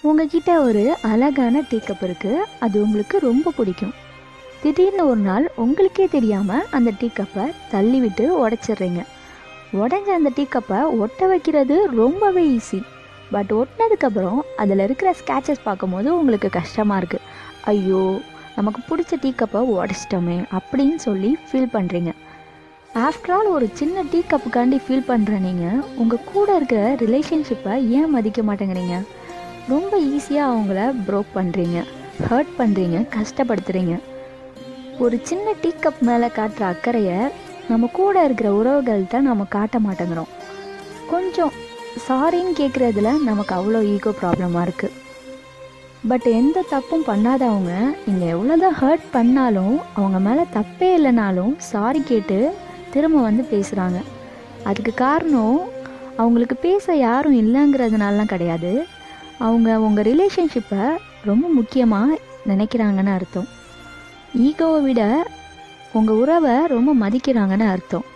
உங்ககிட்ட ஒரு அழகான டீ கப் இருக்குது அது உங்களுக்கு ரொம்ப பிடிக்கும் திடீர்னு ஒரு நாள் உங்களுக்கே தெரியாமல் அந்த டீ கப்பை தள்ளி விட்டு உடச்சிட்றீங்க உடஞ்ச அந்த டீ கப்பை ஒட்ட வைக்கிறது ரொம்பவே ஈஸி பட் ஒட்டினதுக்கப்புறம் அதில் இருக்கிற ஸ்கேச்சஸ் பார்க்கும்போது உங்களுக்கு கஷ்டமாக இருக்குது ஐயோ நமக்கு பிடிச்ச டீ கப்பை உடச்சிட்டோமே அப்படின்னு சொல்லி ஃபீல் பண்ணுறீங்க ஆஃப்டர் ஆல் ஒரு சின்ன டீ கப்புக்காண்டி ஃபீல் பண்ணுற நீங்கள் உங்கள் கூட இருக்கிற ரிலேஷன்ஷிப்பை ஏன் மதிக்க மாட்டேங்கிறீங்க ரொம்ப ஈஸியாக அவங்கள ப்ரோக் பண்ணுறீங்க ஹர்ட் பண்ணுறீங்க கஷ்டப்படுத்துகிறீங்க ஒரு சின்ன டீ கப் மேலே காட்டுற அக்கறையை நம்ம கூட இருக்கிற உறவுகள்கிட்ட நம்ம காட்ட மாட்டேங்கிறோம் கொஞ்சம் சாரின்னு கேட்குறதுல நமக்கு அவ்வளோ ஈகோ ப்ராப்ளமாக இருக்குது பட் எந்த தப்பும் பண்ணாதவங்க நீங்கள் எவ்வளோதான் ஹர்ட் பண்ணாலும் அவங்க மேலே தப்பே இல்லைனாலும் சாரி கேட்டு திரும்ப வந்து பேசுகிறாங்க அதுக்கு காரணம் அவங்களுக்கு பேச யாரும் இல்லைங்கிறதுனாலாம் கிடையாது அவங்க உங்கள் ரிலேஷன்ஷிப்பை ரொம்ப முக்கியமாக நினைக்கிறாங்கன்னு அர்த்தம் ஈகோவை விட உங்கள் உறவை ரொம்ப மதிக்கிறாங்கன்னு அர்த்தம்